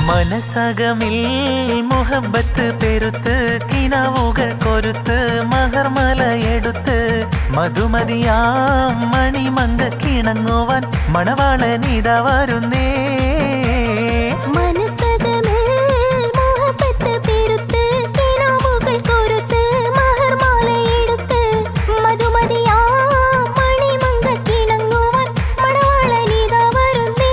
മനസകമിൽ മുഹബത്ത് പെരുത്ത് കിനാവുകൾ കൊരുത്ത് മഹർമലയെടുത്ത് മധുമതിയാം മണിമങ്ക കിണങ്ങുവാൻ മണവാളനിത വരുന്നേ മനസ്സകമേ മോഹപ്പത്ത് പെരുത്ത് കിനാവുകൾ കൊരുത്ത് മഹർമാലയെടുത്ത് മധുമതിയാ മണിമങ്ക കിണങ്ങുവാൻ മണവാളനിതാ വരുന്നേ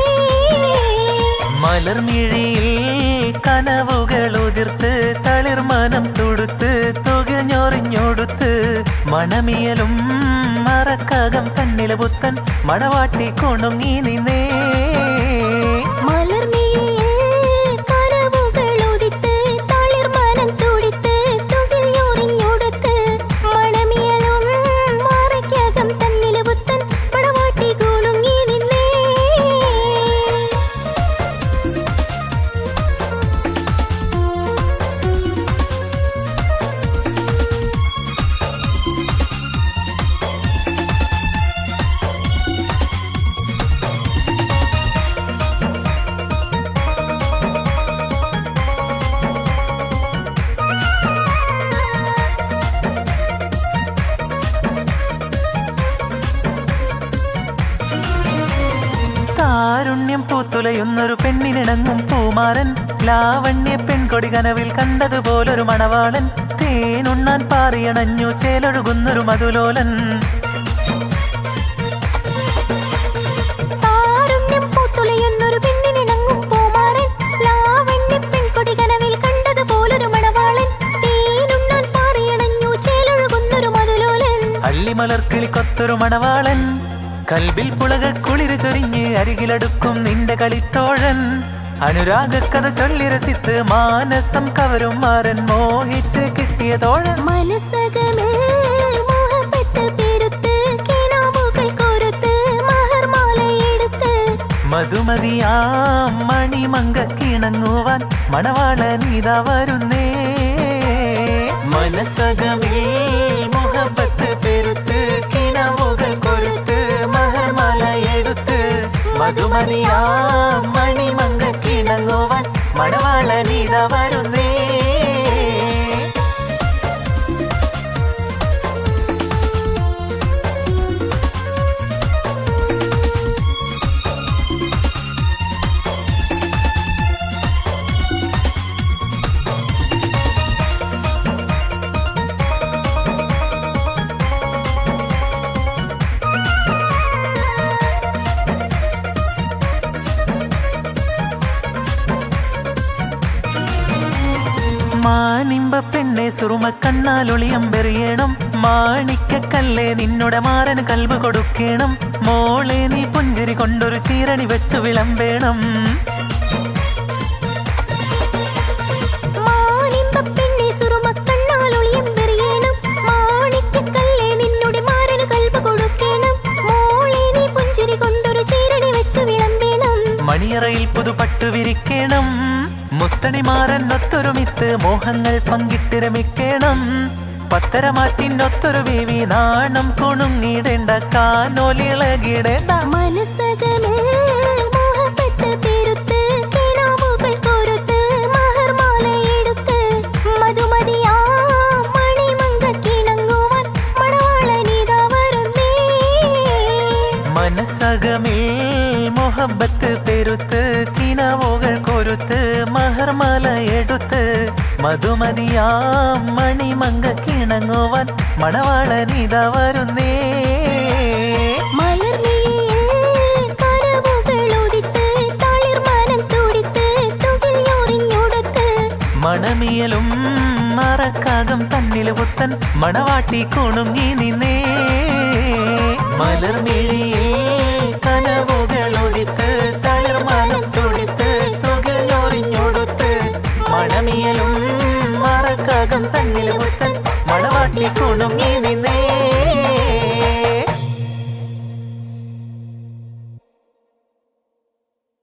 മലർമിഴിയിൽ കനവുകൾ ഉതിർത്ത് തളിർമനം തുടുത്ത് തുകിഞ്ഞൊറിഞ്ഞൊടുത്ത് മണമിയലും മറക്കകം തന്നില പുത്തൻ മണവാട്ടി കൊണുങ്ങി നിന്നേ മലർമിഴിയിൽ കനവുകൾ ഉദിത്ത് തളിർമനം തുടിത്ത് തുകിഞ്ഞൊറിഞ്ഞൊടുത്ത് മണമിയലും മറയ്ക്കകം തന്നില് പുത്തൻ മണവാട്ടി കുണുങ്ങി നിന്നേ താരുണ്യം പൂത്തുലയുന്നൊരു പെണ്ണിനിണങ്ങും പൂമാരൻ ലാവണ്യ പെൺകൊടി കനവിൽ കണ്ടതുപോലൊരു മണവാളൻ തേനുണ്ണാൻ പാറിയണഞ്ഞു ചേലൊഴുകുന്നൊരു മധുലോലൻ താരുണ്യം പൂത്തുലയുന്നൊരു പെണ്ണിനിണങ്ങും പൂമാരൻ ലാവണ്യ പെൺകൊടി കനവിൽ കണ്ടതുപോലൊരു മണവാളൻ തേനുണ്ണാൻ പാറിയണഞ്ഞു ചേലൊഴുകുന്നൊരു മധുലോലൻ അല്ലിമലർക്കിളി കൊത്തൊരു മണവാളൻ കൽബിൽ പുളക കുളിര് ചൊരിഞ്ഞ് അരികിലടുക്കും നിന്റെ കളിത്തോഴൻ അനുരാഗക്കഥ ചൊല്ലി രസിത്ത് മാനസം കവരും മാരൻ മോഹിച്ച് കിട്ടിയ തോഴൻ മനസ്സകമേ മോഹപ്പെട്ട് പെരുത്ത് കിനാവുകൾ കൊരുത്ത് മഹർമാലയെടുത്ത് മധുമതിയാം മണിമങ്ക കിണങ്ങുവാൻ മണവാളനീതാ വരുന്നേ മനസ്സകമിൽ മുഹബത്ത് പെരുത്ത് കിണവുകൾ കൊരുത്ത് മഹർമലയെടുത്ത് മധുമതിയാം മണിമങ്ക കിണങ്ങുവാൻ മണവാളനീതാ വരുന്നേ മാനിമ്പ പെണ്ണെ സുറുമ കണ്ണാലൊളിയമ്പെറിയണം മാണിക്കക്കല്ലേ നിന്നുടെ മാരന് കൽബ് കൊടുക്കണം മോളെ നീ പുഞ്ചിരി കൊണ്ടൊരു ചീരണി വെച്ചു വിളമ്പേണം മാനിമ്പപ്പെണ്ണെ സുറുമക്കണ്ണാലൊളിയം പെറിയണം മാണിക്കക്കല്ലേ നിന്നുടെ മാരന് കൽബ് കൊടുക്കണം മോളെ നീ പുഞ്ചിരി കൊണ്ടൊരു ചീരണി വെച്ചു വിളമ്പേണം മണിയറയിൽ പുതുപട്ടു വിരിക്കണം മുത്തണിമാരൻ ഒത്തൊരുമിത്ത് മോഹങ്ങൾ പങ്കിട്ടിരമിക്കണം പത്തരമാറ്റിനൊത്തൊരു ബേവി നാണം കുണുങ്ങിടേണ്ട കാനോലിളകിടേണ്ട മനസ്സകമേ മോഹപ്പെട്ട് പെരുത്ത് കിനാവുകൾ കൊരുത്ത് മഹർമാലയെടുത്ത് മധുമതിയാ മണിമങ്ക കിണങ്ങുവാൻ മണവാളനിതാ വരുന്നേ മനസ്സകമിൽ മുഹബത്ത് പെരുത്ത് കിനവുകൾ കൊരുത്ത് മഹർമലയെടുത്ത് മധുമതിയാം മണിമങ്ക കിണങ്ങുവാൻ മണവാളനിത വരുന്നേ മലർമിഴിയിൽ കനവുകൾ ഉദിത്ത് തളിർമനം തുടിത്ത് തുകിഞ്ഞൊറിഞ്ഞൊടുത്ത് മണമിയലും മറക്കാകം തന്നില് പുത്തൻ മണവാട്ടി കുണുങ്ങി നിന്നേ മലർമിഴിയിൽ കനവുകൾ ഒതിത്ത് തളിർമനം തുടിത്ത് തുകയൊറിഞ്ഞൊടുത്ത് മണമിയലും മറക്കാകം തന്നില് പുത്തൻ മണവാട്ടി കുണുങ്ങി നിന്നേ